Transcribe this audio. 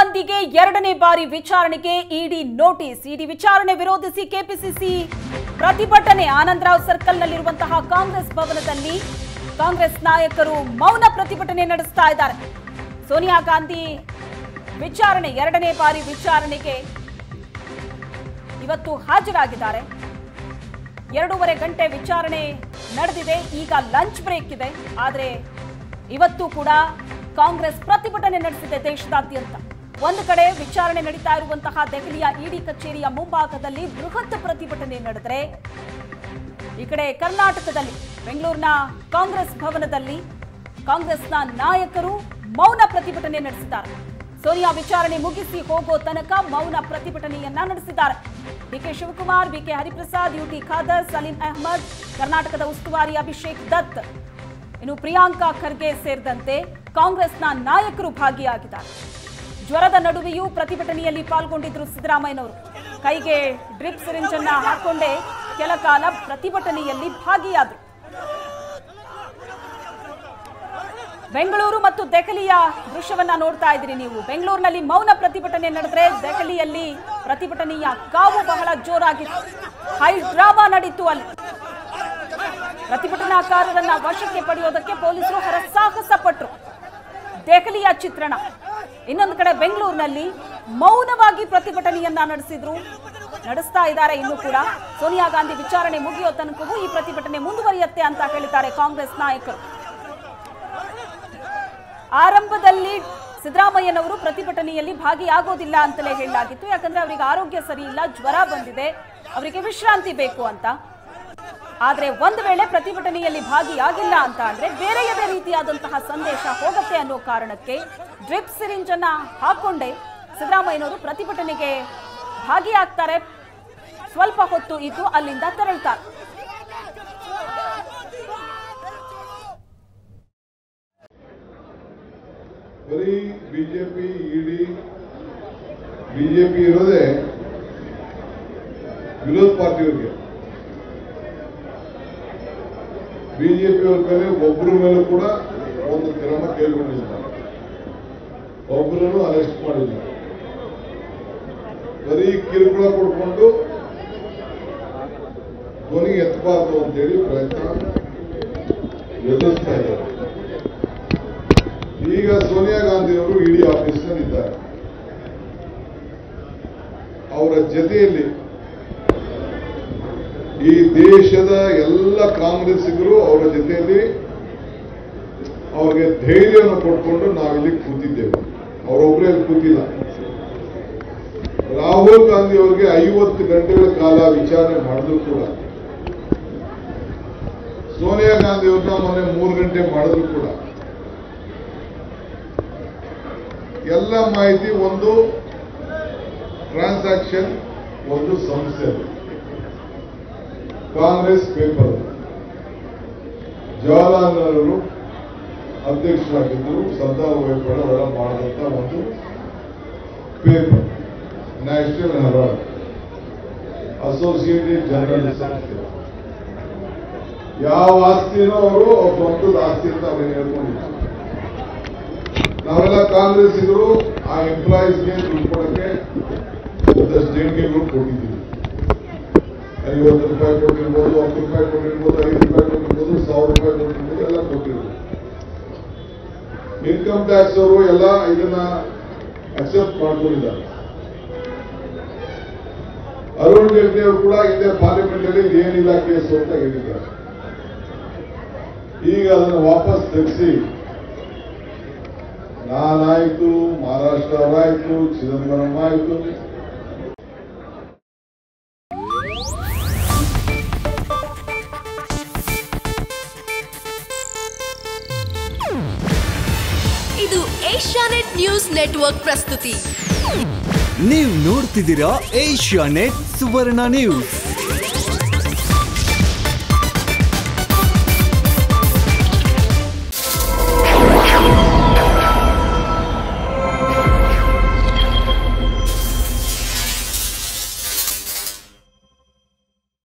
ಗಾಂಧಿಗೆ ಎರಡನೇ ಬಾರಿ ವಿಚಾರಣೆಗೆ ಇಡಿ ನೋಟಿಸ್ ಇಡಿ ವಿಚಾರಣೆ ವಿರೋಧಿಸಿ ಕೆಪಿಸಿಸಿ ಪ್ರತಿಭಟನೆ ಆನಂದರಾವ್ ಸರ್ಕಲ್ನಲ್ಲಿರುವಂತಹ ಕಾಂಗ್ರೆಸ್ ಭವನದಲ್ಲಿ ಕಾಂಗ್ರೆಸ್ ನಾಯಕರು ಮೌನ ಪ್ರತಿಭಟನೆ ನಡೆಸ್ತಾ ಇದ್ದಾರೆ ಸೋನಿಯಾ ಗಾಂಧಿ ವಿಚಾರಣೆ ಎರಡನೇ ಬಾರಿ ವಿಚಾರಣೆಗೆ ಇವತ್ತು ಹಾಜರಾಗಿದ್ದಾರೆ ಎರಡೂವರೆ ಗಂಟೆ ವಿಚಾರಣೆ ನಡೆದಿದೆ ಈಗ ಲಂಚ್ ಬ್ರೇಕ್ ಇದೆ ಆದರೆ ಇವತ್ತು ಕೂಡ ಕಾಂಗ್ರೆಸ್ ಪ್ರತಿಭಟನೆ ನಡೆಸಿದೆ ದೇಶದಾದ್ಯಂತ ಒಂದು ಕಡೆ ವಿಚಾರಣೆ ನಡೀತಾ ಇರುವಂತಹ ದೆಹಲಿಯ ಇಡಿ ಕಚೇರಿಯ ಮುಂಭಾಗದಲ್ಲಿ ಬೃಹತ್ ಪ್ರತಿಭಟನೆ ನಡೆದರೆ ಈ ಕಡೆ ಕರ್ನಾಟಕದಲ್ಲಿ ಬೆಂಗಳೂರಿನ ಕಾಂಗ್ರೆಸ್ ಭವನದಲ್ಲಿ ಕಾಂಗ್ರೆಸ್ನ ನಾಯಕರು ಮೌನ ಪ್ರತಿಭಟನೆ ನಡೆಸಿದ್ದಾರೆ ಸೋನಿಯಾ ವಿಚಾರಣೆ ಮುಗಿಸಿ ಹೋಗೋ ತನಕ ಮೌನ ಪ್ರತಿಭಟನೆಯನ್ನ ನಡೆಸಿದ್ದಾರೆ DK Shivakumar BK Hariprasad UT Khader Saleem Ahmed ಕರ್ನಾಟಕದ ಉಸ್ತುವಾರಿ ಅಭಿಷೇಕ್ ದತ್ ಇನ್ನು ಪ್ರಿಯಾಂಕಾ ಖರ್ಗೆ ಸೇರಿದಂತೆ ಕಾಂಗ್ರೆಸ್ನ ನಾಯಕರು ಭಾಗಿಯಾಗಿದ್ದಾರೆ ಜ್ವರದ ನಡುವೆಯೂ ಪ್ರತಿಭಟನೆಯಲ್ಲಿ ಪಾಲ್ಗೊಂಡಿದ್ರು ಸಿದ್ದರಾಮಯ್ಯನವರು ಕೈಗೆ ಡ್ರಿಪ್ ಸಿರಿಂಜ್ ಅನ್ನ ಹಾಕೊಂಡೇ ಕೆಲ ಕಾಲ ಪ್ರತಿಭಟನೆಯಲ್ಲಿ ಭಾಗಿಯಾದರು ಬೆಂಗಳೂರು ಮತ್ತು ದೆಹಲಿಯ ದೃಶ್ಯವನ್ನ ನೋಡ್ತಾ ಇದ್ದೀರಿ ನೀವು ಬೆಂಗಳೂರಿನಲ್ಲಿ ಮೌನ ಪ್ರತಿಭಟನೆ ನಡೆದ್ರೆ ದೆಹಲಿಯಲ್ಲಿ ಪ್ರತಿಭಟನೆಯ ಕಾವು ಬಹಳ ಜೋರಾಗಿತ್ತು ಹೈ ಡ್ರಾಮಾ ನಡೀತು ಅಲ್ಲಿ ಪ್ರತಿಭಟನಾಕಾರರನ್ನ ವಶಕ್ಕೆ ಪಡೆಯೋದಕ್ಕೆ ಪೊಲೀಸರು ಹರಸಾಹಸ ಪಟ್ಟರು ದೆಹಲಿಯ ಚಿತ್ರಣ ಇನ್ನೊಂದು ಕಡೆ ಬೆಂಗಳೂರಿನಲ್ಲಿ ಮೌನವಾಗಿ ಪ್ರತಿಭಟನೆಯನ್ನ ನಡೆಸಿದ್ರು ನಡೆಸ್ತಾ ಇದ್ದಾರೆ ಇನ್ನು ಕೂಡ ಸೋನಿಯಾ ಗಾಂಧಿ ವಿಚಾರಣೆ ಮುಗಿಯೋ ತನಕವೂ ಈ ಪ್ರತಿಭಟನೆ ಮುಂದುವರಿಯುತ್ತೆ ಅಂತ ಹೇಳಿದ್ದಾರೆ ಕಾಂಗ್ರೆಸ್ ನಾಯಕರು ಆರಂಭದಲ್ಲಿ ಸಿದ್ದರಾಮಯ್ಯನವರು ಪ್ರತಿಭಟನೆಯಲ್ಲಿ ಭಾಗಿಯಾಗೋದಿಲ್ಲ ಅಂತಲೇ ಹೇಳಲಾಗಿತ್ತು ಯಾಕಂದ್ರೆ ಅವರಿಗೆ ಆರೋಗ್ಯ ಸರಿ ಇಲ್ಲ ಜ್ವರ ಬಂದಿದೆ ಅವರಿಗೆ ವಿಶ್ರಾಂತಿ ಬೇಕು ಅಂತ ಆದ್ರೆ ಒಂದು ವೇಳೆ ಪ್ರತಿಭಟನೆಯಲ್ಲಿ ಭಾಗಿಯಾಗಿಲ್ಲ ಅಂತ ಅಂದ್ರೆ ಬೇರೆಯದೇ ರೀತಿಯಾದಂತಹ ಸಂದೇಶ ಹೋಗುತ್ತೆ ಅನ್ನೋ ಕಾರಣಕ್ಕೆ ಡ್ರಿಪ್ ಸಿರಿಂಜ್ ಅನ್ನ ಹಾಕೊಂಡೇ ಸಿದ್ದರಾಮಯ್ಯನವರು ಪ್ರತಿಭಟನೆಗೆ ಭಾಗಿಯಾಗ್ತಾರೆ ಸ್ವಲ್ಪ ಹೊತ್ತು ಇದ್ದು ಅಲ್ಲಿಂದ ತೆರಳ್ತಾರೆ ಬರೀ ಬಿಜೆಪಿ ಇಡಿ ಬಿಜೆಪಿ ಇರೋದೇ ವಿರೋಧ ಪಾರ್ಟಿಯವರಿಗೆ ಬಿಜೆಪಿ ಅವ್ರ ಮೇಲೆ ಒಬ್ಬರ ಮೇಲೂ ಕೂಡ ಒಂದು ಕ್ರಮ ಕೈಗೊಂಡಿಲ್ಲ ಒಬ್ಬರನ್ನು ಅರೆಸ್ಟ್ ಮಾಡಿಲ್ಲ ಬರೀ ಕಿರುಕುಳ ಕೊಡ್ಕೊಂಡು ಧ್ವನಿ ಎತ್ತಬಾರ್ದು ಅಂತೇಳಿ ಪ್ರಯತ್ನ ಎದುರಿಸ್ತಾ ಇದ್ದಾರೆ ಈಗ ಸೋನಿಯಾ ಗಾಂಧಿ ಅವರು ಇಡಿ ಆಫೀಸ್ನಲ್ಲಿ ಇದ್ದಾರೆ ಅವರ ಜೊತೆಯಲ್ಲಿ ಈ ದೇಶದ ಎಲ್ಲ ಕಾಂಗ್ರೆಸ್ಸಿಗರು ಅವರ ಜೊತೆಯಲ್ಲಿ ಅವ್ರಿಗೆ ಧೈರ್ಯವನ್ನು ಕೊಟ್ಕೊಂಡು ನಾವಿಲ್ಲಿ ಕೂತಿದ್ದೇವೆ ಅವರೊಬ್ಬರೇ ಅಲ್ಲಿ ಕೂತಿಲ್ಲ ರಾಹುಲ್ ಗಾಂಧಿ ಅವರಿಗೆ ಐವತ್ತು ಗಂಟೆಗಳ ಕಾಲ ವಿಚಾರಣೆ ಮಾಡಿದ್ರು ಕೂಡ ಸೋನಿಯಾ ಗಾಂಧಿ ಅವ್ರನ್ನ ಮೊನ್ನೆ ಮೂರು ಗಂಟೆ ಮಾಡಿದ್ರು ಕೂಡ ಎಲ್ಲ ಮಾಹಿತಿ ಒಂದು ಟ್ರಾನ್ಸಾಕ್ಷನ್ ಒಂದು ಸಂಸ್ಥೆ ಕಾಂಗ್ರೆಸ್ ಪೇಪರ್ ಜವಾಹರ್ಲಾಲ್ ನೆಹರು ಅಧ್ಯಕ್ಷರಾಗಿದ್ದರು ಸರ್ದಾರ್ ವೈಪಡ ಅವರ ಮಾಡಿದಂತ ಒಂದು paper National Herald Associated journalist ಸಂಸ್ಥೆ ಯಾವ ಆಸ್ತಿನೂ ಅವರು ಅವ್ರ ಸ್ವಂತದ ಆಸ್ತಿ ಅಂತ ಅವ್ರಿಗೆ ಹೇಳ್ಕೊಂಡಿದ್ದಾರೆ ನಾವೆಲ್ಲ ಕಾಂಗ್ರೆಸ್ಸಿಗರು ಆ ಎಂಪ್ಲಾಯೀಸ್ಗೆ ದುಡ್ಡು ಕೊಡಕ್ಕೆ ಒಂದಷ್ಟು ದೇಣಿಗೆಗಳು ಕೊಟ್ಟಿದ್ದೀವಿ ಐವತ್ತು ರೂಪಾಯಿ ಕೊಟ್ಟಿರ್ಬೋದು ಹತ್ತು ರೂಪಾಯಿ ಕೊಟ್ಟಿರ್ಬೋದು ಐದು ರೂಪಾಯಿ ಕೊಟ್ಟಿರ್ಬೋದು ಸಾವಿರ ರೂಪಾಯಿ ಕೊಟ್ಟಿರ್ಬೋದು ಎಲ್ಲ ಕೊಟ್ಟಿರ್ಬೋದು ಇನ್ಕಮ್ ಟ್ಯಾಕ್ಸ್ ಅವರು ಎಲ್ಲ ಇದನ್ನ ಅಕ್ಸೆಪ್ಟ್ ಮಾಡ್ಕೊಂಡಿದ್ದಾರೆ ಅರುಣ್ ಜೇಟ್ಲಿ ಅವರು ಕೂಡ ಹಿಂದೆ ಪಾರ್ಲಿಮೆಂಟ್ ಅಲ್ಲಿ ಏನಿಲ್ಲ ಕೇಸು ಅಂತ ಹೇಳಿದ್ದಾರೆ ಈಗ ಅದನ್ನು ವಾಪಸ್ ತೆಗೆಸಿ ನಾನಾಯ್ತು ಮಹಾರಾಷ್ಟ್ರ ಅವರಾಯ್ತು ಚಿದಂಬರಂ ಆಯ್ತು ಇದು ಏಷ್ಯಾನೆಟ್ ನ್ಯೂಸ್ ನೆಟ್ವರ್ಕ್ ಪ್ರಸ್ತುತಿ ನೀವು ನೋಡ್ತಿದ್ದೀರಾ ಏಷ್ಯಾ ನೆಟ್ ಸುವರ್ಣ ನ್ಯೂಸ್